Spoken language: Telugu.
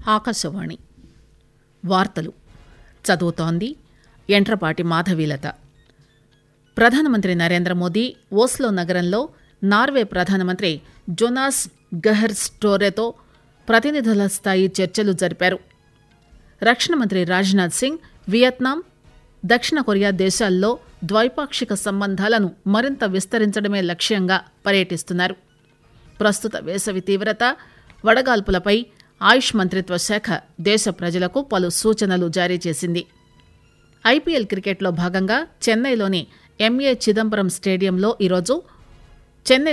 ఆకాశవాణి వార్తలు చదువుతోంది ఎంట్రపాటి మాధవీలత ప్రధానమంత్రి నరేంద్ర మోదీ ఓస్లో నగరంలో నార్వే ప్రధానమంత్రి జొనాస్ గహర్ స్టోరెతో ప్రతినిధుల స్థాయి చర్చలు జరిపారు రక్షణ మంత్రి రాజ్నాథ్ సింగ్ వియత్నాం దక్షిణ కొరియా దేశాల్లో ద్వైపాక్షిక సంబంధాలను మరింత విస్తరించడమే లక్ష్యంగా పర్యటిస్తున్నారు ప్రస్తుత వేసవి తీవ్రత వడగాల్పులపై ఆయుష్ మంత్రిత్వ శాఖ దేశ ప్రజలకు పలు సూచనలు జారీ చేసింది ఐపీఎల్ క్రికెట్లో భాగంగా చెన్నైలోని ఎంఏ చిదంబరం స్టేడియంలో ఈరోజు చెన్నై